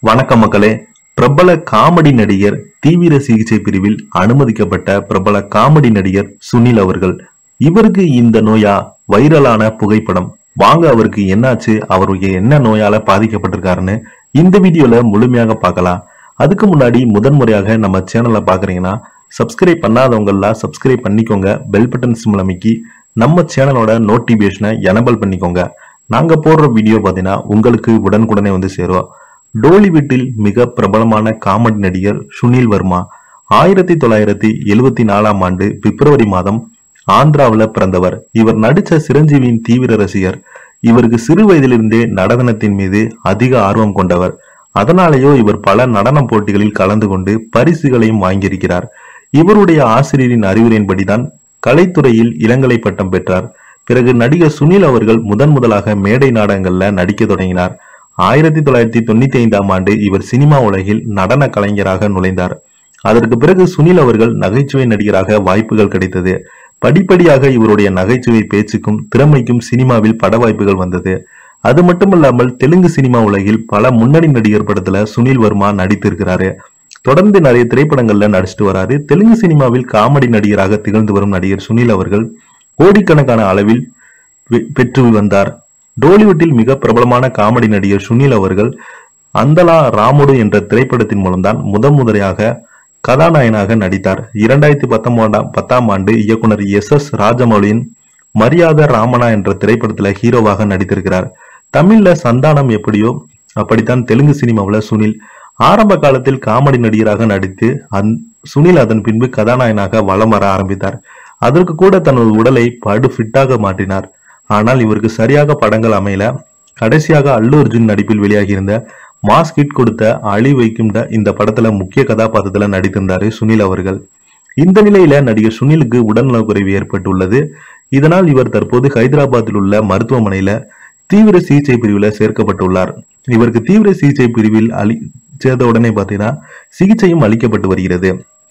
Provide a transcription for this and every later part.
வணக்கம் மக்களே பிரபல காமெடி நடிகர் தீவிர சிகிச்சை பிரிவில் அனுமதிக்கப்பட்ட பிரபல காமெடி நடிகர் சுனில் அவர்கள் இவருக்கு இந்த நோயா வைரலான புகைப்படம் வாங்க அவருக்கு என்னாச்சு அவருக்கு என்ன நோயால பாதிக்கப்பட்டிருக்காருன்னு இந்த வீடியோல முழுமையாக பார்க்கலாம் அதுக்கு முன்னாடி முதன்முறையாக நம்ம சேனலை பாக்குறீங்கன்னா சப்ஸ்கிரைப் பண்ணாதவங்க எல்லாம் சப்ஸ்கிரைப் பண்ணிக்கோங்க பெல் பட்டன் சிம்பிள் அமைக்கி நம்ம சேனலோட நோட்டிபிகேஷனை எனபிள் பண்ணிக்கோங்க நாங்க போடுற வீடியோ பார்த்தீங்கன்னா உங்களுக்கு உடனுக்குடனே வந்து சேரும் டோலிவுட்டில் மிக பிரபலமான காமெடி நடிகர் சுனில் வர்மா ஆயிரத்தி தொள்ளாயிரத்தி எழுவத்தி நாலாம் ஆண்டு பிப்ரவரி மாதம் ஆந்திராவுல பிறந்தவர் இவர் நடிச்ச சிரஞ்சீவியின் தீவிர ரசிகர் இவருக்கு சிறு வயதிலிருந்தே நடனத்தின் மீது அதிக ஆர்வம் கொண்டவர் அதனாலேயோ இவர் பல நடன போட்டிகளில் கலந்து கொண்டு பரிசுகளையும் வாங்கியிருக்கிறார் இவருடைய ஆசிரியரின் அறிவுரையின்படிதான் கலைத்துறையில் இளங்கலை பட்டம் பெற்றார் பிறகு நடிகர் சுனில் அவர்கள் முதன் முதலாக மேடை நாடகங்கள்ல நடிக்க தொடங்கினார் ஆயிரத்தி தொள்ளாயிரத்தி தொண்ணூத்தி ஐந்தாம் ஆண்டு இவர் சினிமா உலகில் நடன கலைஞராக நுழைந்தார் அதற்கு பிறகு சுனில் அவர்கள் நகைச்சுவை நடிகராக வாய்ப்புகள் கிடைத்தது படிப்படியாக இவருடைய நகைச்சுவை பேச்சுக்கும் திறமைக்கும் சினிமாவில் பட வாய்ப்புகள் வந்தது அது மட்டுமல்லாமல் தெலுங்கு சினிமா உலகில் பல முன்னணி நடிகர் படத்துல சுனில் வர்மா நடித்திருக்கிறாரு தொடர்ந்து நிறைய திரைப்படங்கள்ல நடிச்சிட்டு வராரு தெலுங்கு சினிமாவில் காமெடி நடிகராக திகழ்ந்து வரும் நடிகர் சுனில் அவர்கள் கோடிக்கணக்கான அளவில் வெ- பெற்று வந்தார் டோலிவுட்டில் மிக பிரபலமான காமெடி நடிகர் சுனில் அவர்கள் அந்தலா ராமுடு என்ற திரைப்படத்தின் மூலம்தான் முதன் முதலையாக கதாநாயகனாக நடித்தார் இரண்டாயிரத்தி பத்தொன்பதாம் பத்தாம் ஆண்டு இயக்குனர் எஸ் எஸ் ராஜமௌலியின் மரியாத ராமனா என்ற திரைப்படத்துல ஹீரோவாக நடித்திருக்கிறார் தமிழ்ல சந்தானம் எப்படியோ அப்படித்தான் தெலுங்கு சினிமாவுல சுனில் ஆரம்ப காலத்தில் காமெடி நடிகராக நடித்து அந் சுனில் அதன் பின்பு கதாநாயகனாக வலம் வர ஆரம்பித்தார் அதற்கு கூட தனது உடலை படு ஃபிட்டாக மாற்றினார் ஆனால் இவருக்கு சரியாக படங்கள் அமையல கடைசியாக அல்லு அர்ஜுன் நடிப்பில் வெளியாகியிருந்த மாஸ் கிட் கொடுத்த அழி வைக்கும் இந்த படத்துல முக்கிய கதாபாத்திரத்துல நடித்திருந்தாரு சுனில் அவர்கள் இந்த நிலையில நடிகர் சுனிலுக்கு உடல்நலக்குறைவு ஏற்பட்டுள்ளது இதனால் இவர் தற்போது ஹைதராபாத்தில் உள்ள மருத்துவமனையில தீவிர சிகிச்சை பிரிவுல சேர்க்கப்பட்டுள்ளார் இவருக்கு தீவிர சிகிச்சை பிரிவில் அளி சேர்ந்த உடனே பார்த்தீங்கன்னா சிகிச்சையும் அளிக்கப்பட்டு வருகிறது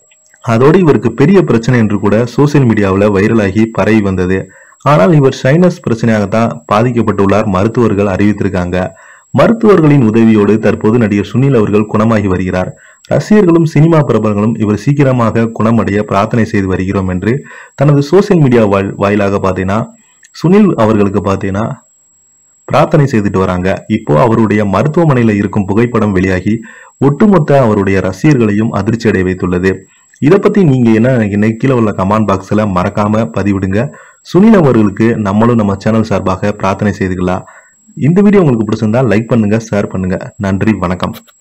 அதோடு இவருக்கு பெரிய பிரச்சனை என்று கூட சோசியல் மீடியாவில் வைரலாகி பரவி வந்தது ஆனால் இவர் சைனஸ் பிரச்சனையாகத்தான் பாதிக்கப்பட்டுள்ளார் மருத்துவர்கள் அறிவித்திருக்காங்க மருத்துவர்களின் உதவியோடு தற்போது நடிகர் சுனில் அவர்கள் குணமாகி வருகிறார் ரசிகர்களும் சினிமா பிரபலங்களும் இவர் சீக்கிரமாக குணமடைய பிரார்த்தனை செய்து வருகிறோம் என்று தனது சோசியல் மீடியா வாயில் வாயிலாக பார்த்தீங்கன்னா சுனில் அவர்களுக்கு பார்த்தீங்கன்னா பிரார்த்தனை செய்துட்டு வராங்க இப்போ அவருடைய மருத்துவமனையில இருக்கும் புகைப்படம் வெளியாகி ஒட்டுமொத்த அவருடைய ரசிகர்களையும் அதிர்ச்சி அடைய வைத்துள்ளது இதை பத்தி நீங்க என்ன என்ன கீழே உள்ள கமெண்ட் பாக்ஸ்ல மறக்காம பதிவிடுங்க சுனில் அவர்களுக்கு நம்மளும் நம்ம சேனல் சார்பாக பிரார்த்தனை செய்துக்கலாம் இந்த வீடியோ உங்களுக்கு பிடிச்சிருந்தா லைக் பண்ணுங்க ஷேர் பண்ணுங்க நன்றி வணக்கம்